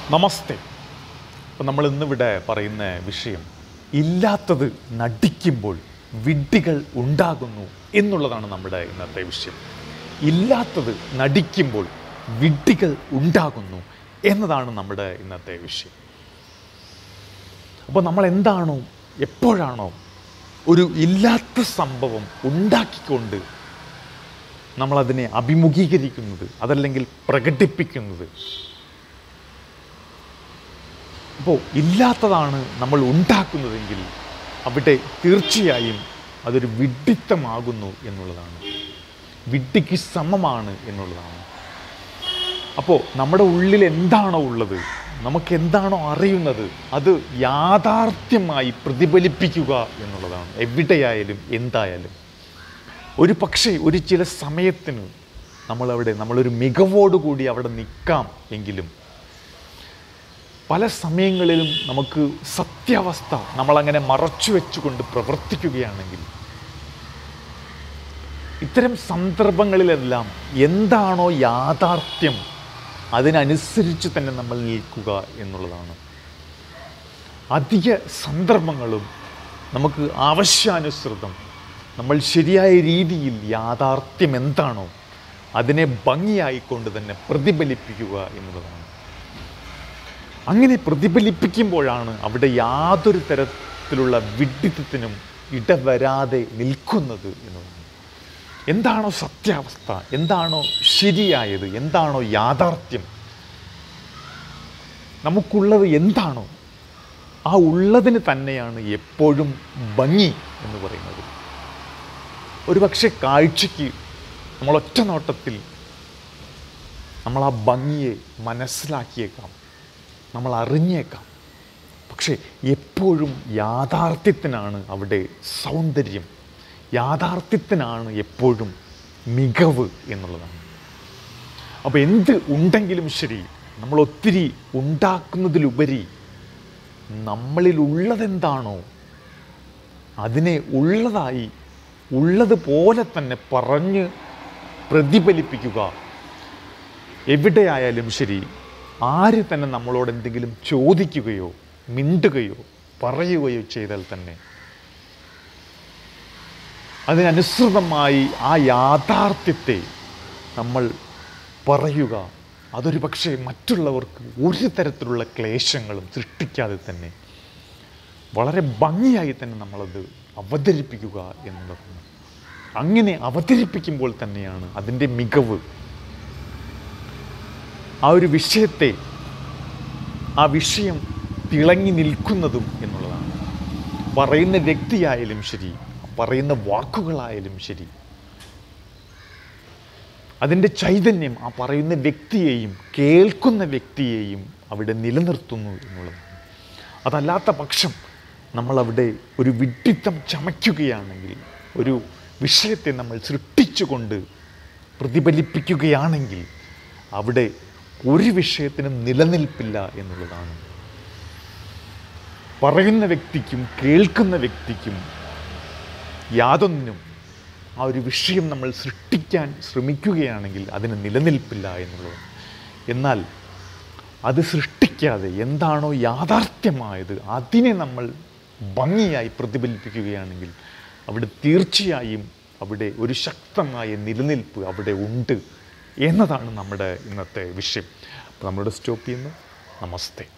നമസ്തേ അപ്പം നമ്മൾ ഇന്നിവിടെ പറയുന്ന വിഷയം ഇല്ലാത്തത് നടിക്കുമ്പോൾ വിഡ്ഢികൾ ഉണ്ടാകുന്നു എന്നുള്ളതാണ് നമ്മുടെ ഇന്നത്തെ വിഷയം ഇല്ലാത്തത് നടിക്കുമ്പോൾ വിഡ്ഢികൾ ഉണ്ടാകുന്നു എന്നതാണ് നമ്മുടെ ഇന്നത്തെ വിഷയം അപ്പോൾ നമ്മൾ എന്താണോ എപ്പോഴാണോ ഒരു ഇല്ലാത്ത സംഭവം ഉണ്ടാക്കിക്കൊണ്ട് നമ്മളതിനെ അഭിമുഖീകരിക്കുന്നത് അതല്ലെങ്കിൽ പ്രകടിപ്പിക്കുന്നത് അപ്പോൾ ഇല്ലാത്തതാണ് നമ്മൾ ഉണ്ടാക്കുന്നതെങ്കിൽ അവിടെ തീർച്ചയായും അതൊരു വിഡ്ഢിത്തമാകുന്നു എന്നുള്ളതാണ് വിഡ്ഢിക്ക് സമമാണ് എന്നുള്ളതാണ് അപ്പോൾ നമ്മുടെ ഉള്ളിൽ എന്താണോ ഉള്ളത് നമുക്ക് എന്താണോ അറിയുന്നത് അത് യാഥാർത്ഥ്യമായി പ്രതിഫലിപ്പിക്കുക എന്നുള്ളതാണ് എവിടെയായാലും എന്തായാലും ഒരു പക്ഷേ ഒരു ചില സമയത്തിന് നമ്മളവിടെ നമ്മളൊരു മികവോടുകൂടി അവിടെ നിൽക്കാം എങ്കിലും പല സമയങ്ങളിലും നമുക്ക് സത്യാവസ്ഥ നമ്മളങ്ങനെ മറച്ചു വെച്ചുകൊണ്ട് പ്രവർത്തിക്കുകയാണെങ്കിൽ ഇത്തരം സന്ദർഭങ്ങളിലെല്ലാം എന്താണോ യാഥാർത്ഥ്യം അതിനനുസരിച്ച് തന്നെ നമ്മൾ നിൽക്കുക എന്നുള്ളതാണ് അധിക സന്ദർഭങ്ങളും നമുക്ക് ആവശ്യാനുസൃതം നമ്മൾ ശരിയായ രീതിയിൽ യാഥാർത്ഥ്യം എന്താണോ അതിനെ ഭംഗിയായിക്കൊണ്ട് തന്നെ പ്രതിഫലിപ്പിക്കുക എന്നുള്ളതാണ് അങ്ങനെ പ്രതിഫലിപ്പിക്കുമ്പോഴാണ് അവിടെ യാതൊരു തരത്തിലുള്ള വിഡ്ഢിത്തത്തിനും ഇടവരാതെ നിൽക്കുന്നത് എന്നുള്ളതാണ് എന്താണോ സത്യാവസ്ഥ എന്താണോ ശരിയായത് എന്താണോ യാഥാർത്ഥ്യം നമുക്കുള്ളത് എന്താണോ ആ ഉള്ളതിന് തന്നെയാണ് എപ്പോഴും ഭംഗി എന്ന് പറയുന്നത് ഒരു പക്ഷേ കാഴ്ചയ്ക്ക് നമ്മൾ ഒറ്റ നോട്ടത്തിൽ നമ്മൾ ആ ഭംഗിയെ മനസ്സിലാക്കിയേക്കാം നമ്മൾ അറിഞ്ഞേക്കാം പക്ഷേ എപ്പോഴും യാഥാർത്ഥ്യത്തിനാണ് അവിടെ സൗന്ദര്യം യാഥാർത്ഥ്യത്തിനാണ് എപ്പോഴും മികവ് എന്നുള്ളതാണ് അപ്പോൾ എന്ത് ഉണ്ടെങ്കിലും ശരി നമ്മൾ ഒത്തിരി ഉണ്ടാക്കുന്നതിലുപരി നമ്മളിൽ ഉള്ളതെന്താണോ അതിനെ ഉള്ളതായി ഉള്ളതുപോലെ തന്നെ പറഞ്ഞ് പ്രതിഫലിപ്പിക്കുക എവിടെയായാലും ശരി ആര് തന്നെ നമ്മളോട് എന്തെങ്കിലും ചോദിക്കുകയോ മിണ്ടുകയോ പറയുകയോ ചെയ്താൽ തന്നെ അതിനനുസൃതമായി ആ യാഥാർത്ഥ്യത്തെ നമ്മൾ പറയുക അതൊരു പക്ഷേ മറ്റുള്ളവർക്ക് ഒരു തരത്തിലുള്ള ക്ലേശങ്ങളും സൃഷ്ടിക്കാതെ തന്നെ വളരെ ഭംഗിയായി തന്നെ നമ്മളത് അവതരിപ്പിക്കുക എന്നുള്ളതാണ് അങ്ങനെ അവതരിപ്പിക്കുമ്പോൾ തന്നെയാണ് അതിൻ്റെ മികവ് ആ ഒരു വിഷയത്തെ ആ വിഷയം തിളങ്ങി നിൽക്കുന്നതും എന്നുള്ളതാണ് പറയുന്ന വ്യക്തിയായാലും ശരി പറയുന്ന വാക്കുകളായാലും ശരി അതിൻ്റെ ചൈതന്യം ആ പറയുന്ന വ്യക്തിയെയും കേൾക്കുന്ന വ്യക്തിയെയും അവിടെ നിലനിർത്തുന്നു എന്നുള്ളതാണ് അതല്ലാത്ത പക്ഷം നമ്മളവിടെ ഒരു വിഡ്ഢിത്തം ചമയ്ക്കുകയാണെങ്കിൽ ഒരു വിഷയത്തെ നമ്മൾ സൃഷ്ടിച്ചുകൊണ്ട് പ്രതിഫലിപ്പിക്കുകയാണെങ്കിൽ അവിടെ ഒരു വിഷയത്തിനും നിലനിൽപ്പില്ല എന്നുള്ളതാണ് പറയുന്ന വ്യക്തിക്കും കേൾക്കുന്ന വ്യക്തിക്കും യാതൊന്നിനും ആ ഒരു വിഷയം നമ്മൾ സൃഷ്ടിക്കാൻ ശ്രമിക്കുകയാണെങ്കിൽ അതിന് നിലനിൽപ്പില്ല എന്നുള്ളത് എന്നാൽ അത് സൃഷ്ടിക്കാതെ എന്താണോ യാഥാർത്ഥ്യമായത് അതിനെ നമ്മൾ ഭംഗിയായി പ്രതിഫലിപ്പിക്കുകയാണെങ്കിൽ അവിടെ തീർച്ചയായും അവിടെ ഒരു ശക്തമായ നിലനിൽപ്പ് അവിടെ ഉണ്ട് എന്നതാണ് നമ്മുടെ ഇന്നത്തെ വിഷയം അപ്പോൾ നമ്മളുടെ സ്റ്റോപ്പ് ചെയ്യുന്നു നമസ്തേ